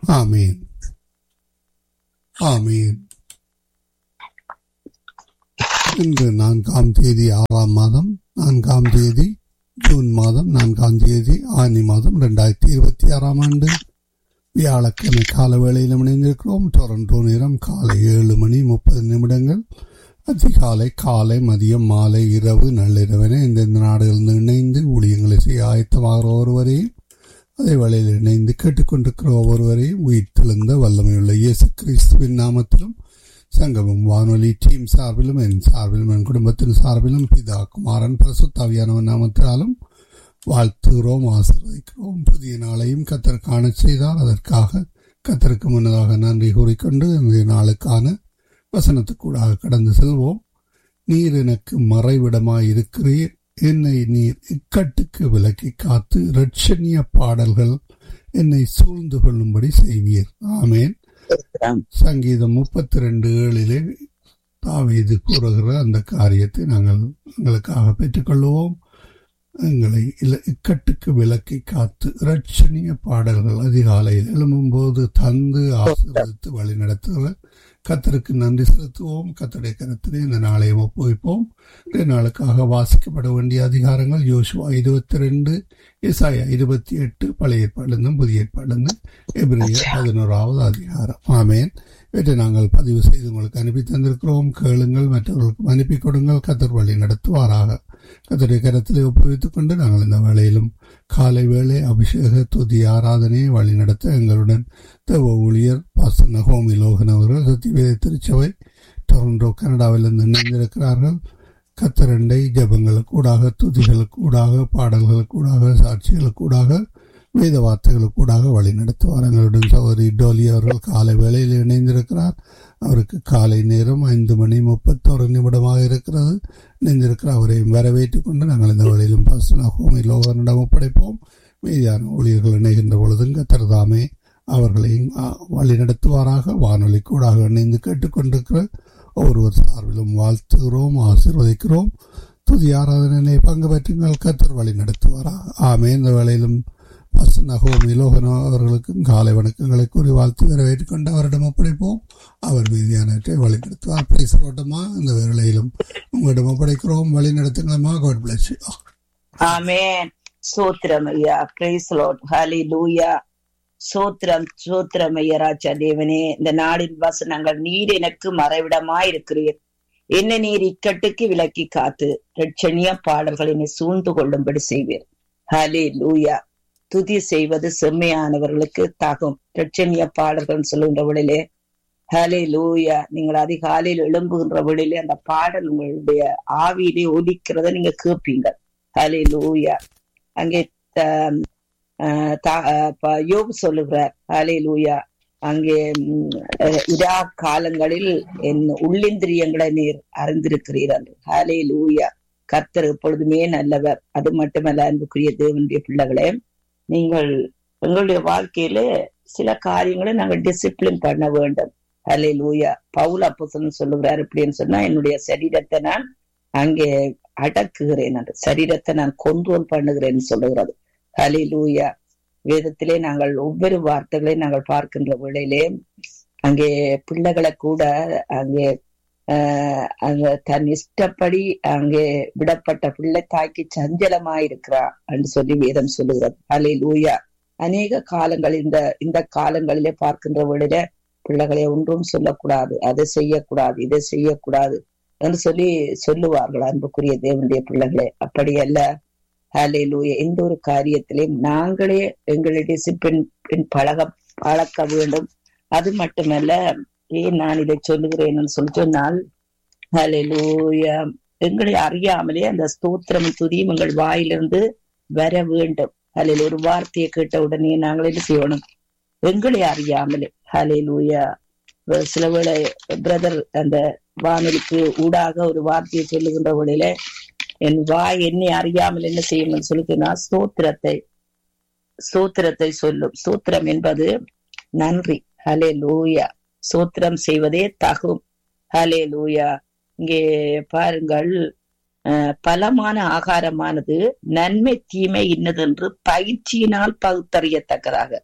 ஆமீன் ஆமீன் இன்று நான்காம் தேதி ஆறாம் மாதம் நான்காம் தேதி ஜூன் மாதம் நான்காம் தேதி ஆனி மாதம் இரண்டாயிரத்தி இருபத்தி ஆறாம் ஆண்டு வியாழக்கிழமை கால வேளையில் இணைந்திருக்கிறோம் டொரண்டோ நேரம் காலை ஏழு மணி முப்பது நிமிடங்கள் அதிகாலை காலை மதியம் மாலை இரவு நள்ளிரவென இந்தந்த நாடுகளில் இணைந்து ஊழியங்களை செய்ய ஆயத்தமாகிற ஒருவரையும் அதே வேளையில் இணைந்து கேட்டுக்கொண்டிருக்கிற ஒவ்வொருவரையும் உயிர்த்தெழுந்த வல்லமையுள்ள இயேசு கிறிஸ்துவின் நாமத்திலும் சங்கமம் வானொலி டீம் சார்பிலும் என் சார்பிலும் என் குடும்பத்தின் சார்பிலும் பிதா குமாரன் பிரசுத்தாவியானவன் நாமத்தினாலும் வாழ்த்துகிறோம் ஆசீர்வதிக்கிறோம் புதிய நாளையும் கத்தர் காண செய்தால் அதற்காக கத்தருக்கு முன்னதாக நன்றி கூறிக்கொண்டு இன்றைய நாளுக்கான வசனத்துக்கூடாக கடந்து செல்வோம் நீர் எனக்கு மறைவிடமாய் இருக்கிறீர் என்னை நீர் இக்கட்டுக்கு விலக்கி காத்து இரட்சணிய பாடல்கள் என்னை சூழ்ந்து கொள்ளும்படி செய்வீர் ஆமேன் சங்கீதம் முப்பத்தி ரெண்டு ஏழிலே தாவீது கூறுகிற அந்த காரியத்தை நாங்கள் எங்களுக்காக பெற்றுக்கொள்வோம் எங்களை இக்கட்டுக்கு விலக்கி காத்து இரட்சணிய பாடல்கள் அதிகாலையில் எழும்பும்போது தந்து ஆசீர்வதித்து வழி நடத்துகிற கத்தருக்கு நன்றி செலுத்துவோம் கத்தடைய கருத்திலே இந்த நாளையும் ஒப்புவிப்போம் இந்த நாளுக்காக வாசிக்கப்பட வேண்டிய அதிகாரங்கள் யோசுவா இருபத்தி ரெண்டு இசாயா இருபத்தி எட்டு பழைய ஏற்பாடுந்தும் புதிய ஏற்பாடுந்தும் எபிரேயர் பதினோராவது அதிகாரம் ஆமேன் இவற்றை நாங்கள் பதிவு செய்து உங்களுக்கு அனுப்பி தந்திருக்கிறோம் கேளுங்கள் மற்றவர்களுக்கு அனுப்பி கொடுங்கள் கத்தர் வழி நடத்துவாராக கத்தருடைய கரத்திலே ஒப்புவித்துக் கொண்டு நாங்கள் இந்த வேளையிலும் காலை வேளை அபிஷேக துதி ஆராதனையை வழிநடத்த எங்களுடன் தேவ ஊழியர் பாச நகோமி லோகன் அவர்கள் சத்தியவேத திருச்சபை டொரண்டோ கனடாவிலிருந்து இணைந்திருக்கிறார்கள் கத்தரண்டை ஜபங்களுக்கூடாக துதிகளுக்கூடாக பாடல்களுக்கூடாக சாட்சிகளுக்கூடாக வேத வார்த்தைகளுக்கூடாக வழி நடத்துவார் எங்களுடன் சகோதரி டோலி அவர்கள் காலை வேளையில் இணைந்திருக்கிறார் அவருக்கு காலை நேரம் ஐந்து மணி முப்பத்தோரு நிமிடமாக இருக்கிறது இணைந்திருக்கிற அவரையும் வரவேற்றுக் கொண்டு நாங்கள் இந்த வேளையிலும் பசுனாகோமி லோகனிடம் ஒப்படைப்போம் மீதியான ஊழியர்கள் இணைகின்ற பொழுதும் கத்தர்தாமே அவர்களையும் வழி நடத்துவாராக வானொலி கூடாக இணைந்து கேட்டுக்கொண்டிருக்கிற ஒவ்வொருவர் சார்பிலும் வாழ்த்துகிறோம் ஆசீர்வதிக்கிறோம் துதி ஆராதனை பங்கு பெற்றுங்கள் கத்தர் வழி நடத்துவாராக ஆமே இந்த வேளையிலும் நகோம் இலோகனோ அவர்களுக்கும் காலை வணக்கங்களை கூறி வாழ்த்து வரவேற்றுக் கொண்டு அவரிடம் ஒப்படைப்போம் அவர் மீதியானவற்றை வழி நடத்துவார் பேசுறோட்டமா இந்த வேளையிலும் உங்களிடம் ஒப்படைக்கிறோம் வழி நடத்துங்களமா காட் பிளஸ் ஆமேன் சோத்திரம் ஐயா பிரைஸ் லார்ட் ஹாலி லூயா சோத்திரம் சோத்திரம் ஐயா ராஜா தேவனே இந்த நாடின் வசனங்கள் நீர் எனக்கு மறைவிடமாயிருக்கிறீர் என்ன நீர் இக்கட்டுக்கு விலக்கி காத்து ரட்சணிய பாடல்கள் என்னை சூழ்ந்து கொள்ளும்படி செய்வீர் ஹலே லூயா துதி செய்வது செம்மையானவர்களுக்கு தகும் ரட்சணிய பாடல்கள் சொல்லுகின்ற வழியிலே ஹலே லூயா நீங்கள் அதிகாலையில் எழும்புகின்ற வழியிலே அந்த பாடல் உங்களுடைய ஆவியிலே ஒலிக்கிறத நீங்க கேட்பீங்க ஹலே லூயா அங்கே யோபு சொல்லுகிறார் ஹலே லூயா அங்கே இரா காலங்களில் என் உள்ளிந்திரியங்களை நீர் அறிந்திருக்கிறீர் என்று ஹலே லூயா கர்த்தர் எப்பொழுதுமே நல்லவர் அது மட்டுமல்ல அன்புக்குரிய தேவனுடைய பிள்ளைகளே நீங்கள் எங்களுடைய வாழ்க்கையில சில காரியங்களை நாங்கள் டிசிப்ளின் பண்ண வேண்டும் ஹலே லூயா பவுல் அப்போசன் சொல்லுகிறார் எப்படின்னு சொன்னா என்னுடைய சரீரத்தை நான் அங்கே அடக்குகிறேன் என்று சரீரத்தை நான் கொண்டோல் பண்ணுகிறேன் சொல்லுகிறது ஹலே லூயா வேதத்திலே நாங்கள் ஒவ்வொரு வார்த்தைகளையும் நாங்கள் பார்க்கின்ற வேளையிலே அங்கே பிள்ளைகளை கூட அங்கே அங்க தன் இஷ்டப்படி அங்கே விடப்பட்ட பிள்ளை தாய்க்கு சஞ்சலமாயிருக்கிறா என்று சொல்லி வேதம் சொல்லுகிறது அலை லூயா அநேக காலங்கள் இந்த இந்த காலங்களிலே பார்க்கின்ற வேளையில பிள்ளைகளை ஒன்றும் சொல்லக்கூடாது அதை செய்யக்கூடாது இதை செய்யக்கூடாது என்று சொல்லி சொல்லுவார்கள் அன்புக்குரிய தேவனுடைய பிள்ளைகளே அப்படி அல்ல ஹலே லூயா எந்த ஒரு காரியத்திலையும் நாங்களே எங்களை டிசிப்ளின் பழக பழக்க வேண்டும் அது மட்டுமல்ல ஏன் நான் இதை சொல்லுகிறேன் சொல்லி சொன்னால் ஹலெலூயா எங்களை அறியாமலே அந்த ஸ்தோத்திரம் துதியும் எங்கள் வாயிலிருந்து வர வேண்டும் ஹலில் ஒரு வார்த்தையை கேட்ட உடனே நாங்கள் என்ன செய்யணும் எங்களை அறியாமலே ஹலிலூயா சில வேளை பிரதர் அந்த வானொலிக்கு ஊடாக ஒரு வார்த்தையை சொல்லுகின்ற வழியில என் வாய் என்னை அறியாமல் என்ன செய்யணும்னு சொல்லிட்டுனா ஸ்தோத்திரத்தை ஸ்தோத்திரத்தை சொல்லும் ஸ்தோத்திரம் என்பது நன்றி ஹலே லூயா சோத்திரம் செய்வதே தகும் ஹலே லூயா இங்கே பாருங்கள் பலமான ஆகாரமானது நன்மை தீமை இன்னதென்று பயிற்சியினால் பகுத்தறியத்தக்கதாக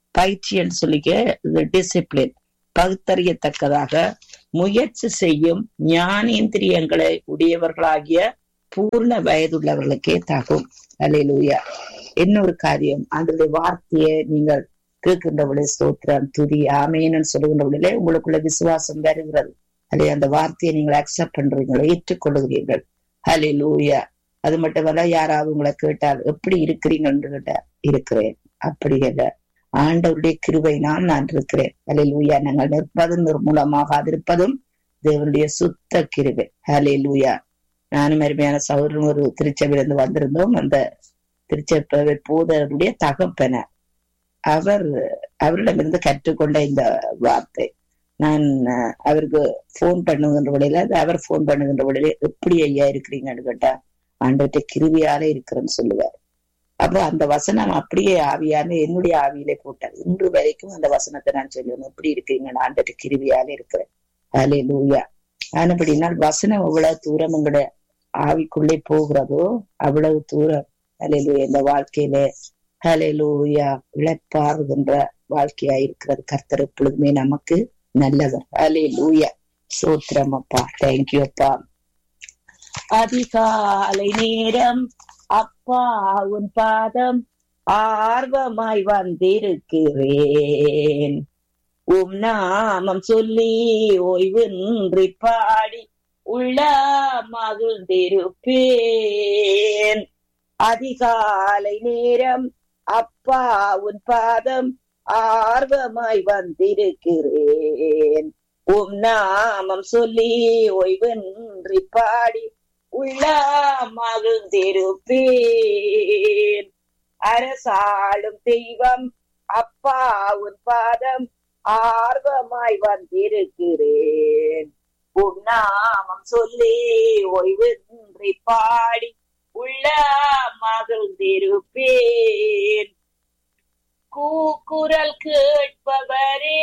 பயிற்சி என்று சொல்லிக்க இது டிசிப்ளின் பகுத்தறியத்தக்கதாக முயற்சி செய்யும் ஞானேந்திரியங்களை உடையவர்களாகிய பூர்ண வயதுள்ளவர்களுக்கே தகும் அலையிலூயா இன்னொரு காரியம் அதனுடைய வார்த்தையை நீங்கள் கேட்கின்றவளே ஸ்தோத்திரம் துதி ஆமேன்னு சொல்லுகின்றவர்களே உங்களுக்குள்ள விசுவாசம் வருகிறது அல்ல அந்த வார்த்தையை நீங்கள் அக்செப்ட் பண்றீங்களோ ஏற்றுக்கொள்ளுகிறீர்கள் ஹலே லூயா அது மட்டுமல்ல யாராவது உங்களை கேட்டால் எப்படி இருக்கிறீங்கன்னு கேட்டா இருக்கிறேன் அப்படி அல்ல ஆண்டவருடைய கிருபைனால் நான் இருக்கிறேன் ஹலே லூயா நாங்கள் நிற்பதும் நிர்மூலமாகாதிருப்பதும் தேவனுடைய சுத்த கிருபை ஹலே லூயா நானும் அருமையான சௌரன் ஒரு திருச்சபையிலிருந்து வந்திருந்தோம் அந்த திருச்சபை போதருடைய தகப்பன அவர் அவரிடமிருந்து கற்றுக்கொண்ட இந்த வார்த்தை நான் அவருக்கு போன் பண்ணுகின்ற வழியில அவர் போன் பண்ணுகின்ற வழியில எப்படி ஐயா இருக்கிறீங்கன்னு கேட்டா ஆண்டவற்றை கிருவியால இருக்கிறேன்னு சொல்லுவார் அப்ப அந்த வசனம் அப்படியே ஆவியான என்னுடைய ஆவியிலே போட்டார் இன்று வரைக்கும் அந்த வசனத்தை நான் சொல்லுவேன் எப்படி இருக்கீங்கன்னு ஆண்டவற்றை கிருவியால இருக்கிறேன் அலே லூயா ஆனபடினால் வசனம் எவ்வளவு தூரம் எங்களோட ஆவிக்குள்ளே போகிறதோ அவ்வளவு தூரம் அலையிலூயா இந்த வாழ்க்கையில ஹலையிலூயா இழப்பாருகின்ற வாழ்க்கையா இருக்கிறது கர்த்தர் எப்பொழுதுமே நமக்கு நல்லவர் அலே லூயா சோத்திரம் அப்பா தேங்க்யூ அப்பா அதிகாலை நேரம் அப்பா உன் பாதம் ஆர்வமாய் வந்திருக்கிறேன் உம் நாமம் சொல்லி ஓய்வின்றி பாடி உள்ள மகிழ்ந்திருப்பேன் அதிகாலை நேரம் அப்பா உன் பாதம் ஆர்வமாய் வந்திருக்கிறேன் உம் நாமம் சொல்லி ஓய்வின்றி பாடி உள்ள மகிழ்ந்திருப்பேன் அரசாளும் தெய்வம் அப்பா உன் பாதம் ஆர்வமாய் வந்திருக்கிறேன் உம் நாமம் சொல்லி ஓய்வின்றி பாடி உள்ள மகிழ்ந்திருப்பேன் கூக்குரல் கேட்பவரே